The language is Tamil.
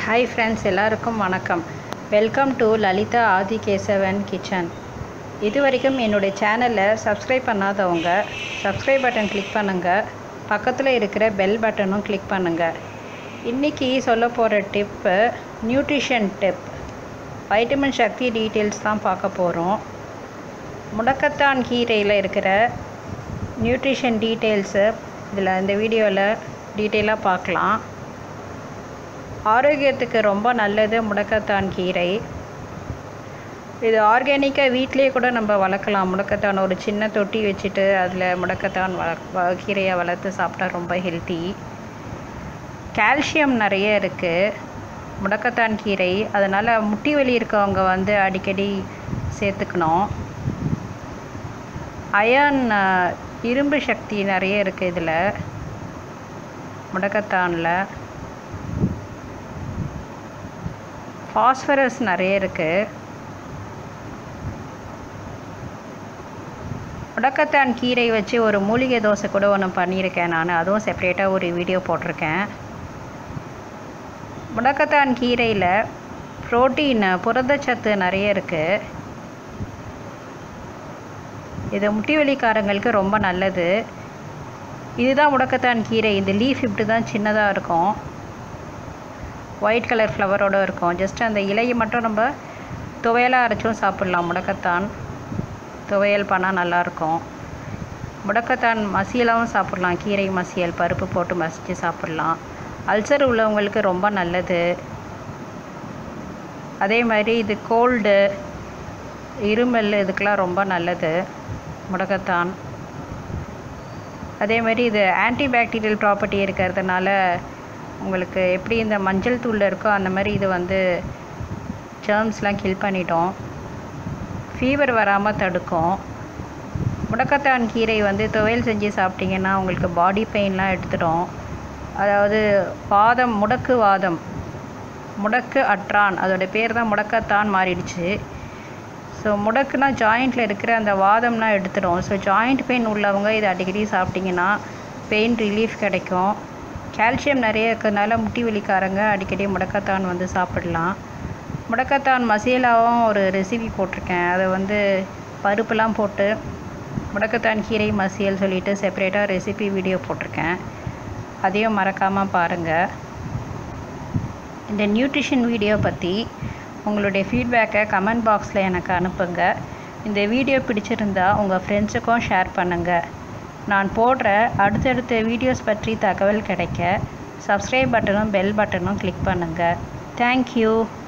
ஹாய் ஃப்ரெண்ட்ஸ் எல்லாருக்கும் வணக்கம் welcome to Lalitha Adhikesavan kitchen இது வரைக்கும் என்னுடைய சேனலை சப்ஸ்கிரைப் பண்ணாதவங்க சப்ஸ்கிரைப் பட்டன் கிளிக் பண்ணுங்கள் பக்கத்தில் இருக்கிற பெல் பட்டனும் கிளிக் பண்ணுங்கள் இன்றைக்கி சொல்ல போகிற டிப்பு நியூட்ரிஷன் டிப் வைட்டமின் சக்தி டீட்டெயில்ஸ் தான் பார்க்க போகிறோம் முடக்கத்தான் கீரையில் இருக்கிற நியூட்ரிஷன் டீட்டெயில்ஸு இதில் இந்த வீடியோவில் டீட்டெயிலாக பார்க்கலாம் ஆரோக்கியத்துக்கு ரொம்ப நல்லது முடக்கத்தான் கீரை இது ஆர்கானிக்காக வீட்லேயே கூட நம்ம வளர்க்கலாம் முடக்கத்தான் ஒரு சின்ன தொட்டி வச்சுட்டு அதில் முடக்கத்தான் வள வ- கீரையை வளர்த்து சாப்பிட்டா ரொம்ப ஹெல்த்தி கால்சியம் நிறைய இருக்குது முடக்கத்தான் கீரை அதனால் முட்டி வலி இருக்கவங்க வந்து அடிக்கடி சேர்த்துக்கணும் அயர்ன் இரும்பு சக்தி நிறைய இருக்குது இதில் முடக்கத்தானில் ஃபாஸ்பரஸ் நிறைய இருக்குது முடக்கத்தான் கீரை வச்சு ஒரு மூலிகை தோசை கூட ஒன்று பண்ணியிருக்கேன் நான் அதுவும் செப்பரேட்டாக ஒரு வீடியோ போட்டிருக்கேன் முடக்கத்தான் கீரையில் புரோட்டீன் புரதச்சத்து நிறைய இருக்குது இது முட்டி வலிக்காரங்களுக்கு ரொம்ப நல்லது இதுதான் முடக்கத்தான் கீரை இந்த லீஃப் இப்படி தான் சின்னதாக இருக்கும் ஒயிட் கலர் ஃப்ளவரோட இருக்கும் ஜஸ்ட் அந்த இலையை மட்டும் நம்ம துவையலாக அரைச்சும் சாப்பிட்லாம் முடக்கத்தான் துவையல் பண்ணால் நல்லாயிருக்கும் முடக்கத்தான் மசியலாகவும் சாப்பிட்லாம் கீரை மசியல் பருப்பு போட்டு மசித்து சாப்பிட்லாம் அல்சர் உள்ளவங்களுக்கு ரொம்ப நல்லது அதே மாதிரி இது கோல்டு இருமல் இதுக்கெலாம் ரொம்ப நல்லது முடக்கத்தான் அதே மாதிரி இது ஆன்டிபாக்டீரியல் ப்ராப்பர்ட்டி இருக்கிறதுனால உங்களுக்கு எப்படி இந்த மஞ்சள் தூளில் இருக்கோ அந்த மாதிரி இது வந்து ஜேர்ம்ஸ்லாம் கில் பண்ணிடும் ஃபீவர் வராமல் தடுக்கும் முடக்கத்தான் கீரை வந்து துவையல் செஞ்சு சாப்பிட்டிங்கன்னா உங்களுக்கு பாடி பெயின்லாம் எடுத்துடும் அதாவது வாதம் முடக்கு வாதம் முடக்கு அற்றான் அதோட பேர் தான் முடக்கத்தான் மாறிடுச்சு ஸோ முடக்குனா ஜாயிண்டில் இருக்கிற அந்த வாதம்லாம் எடுத்துடும் ஸோ ஜாயிண்ட் பெயின் உள்ளவங்க இதை அடிக்கடி சாப்பிட்டிங்கன்னா பெயின் ரிலீஃப் கிடைக்கும் கால்சியம் நிறைய இருக்கிறதுனால முட்டி வலிக்காரங்க அடிக்கடி முடக்கத்தான் வந்து சாப்பிடலாம் முடக்கத்தான் மசியலாவும் ஒரு ரெசிபி போட்டிருக்கேன் அதை வந்து பருப்புலாம் போட்டு முடக்கத்தான் கீரை மசியல் சொல்லிட்டு செப்பரேட்டாக ரெசிபி வீடியோ போட்டிருக்கேன் அதையும் மறக்காமல் பாருங்கள் இந்த நியூட்ரிஷன் வீடியோ பற்றி உங்களுடைய ஃபீட்பேக்கை கமெண்ட் பாக்ஸில் எனக்கு அனுப்புங்க இந்த வீடியோ பிடிச்சிருந்தா உங்கள் ஃப்ரெண்ட்ஸுக்கும் ஷேர் பண்ணுங்கள் நான் போடுற அடுத்தடுத்த வீடியோஸ் பற்றி தகவல் கிடைக்க சப்ஸ்கிரைப் பட்டனும் பெல் பட்டனும் கிளிக் பண்ணுங்கள் தேங்க்யூ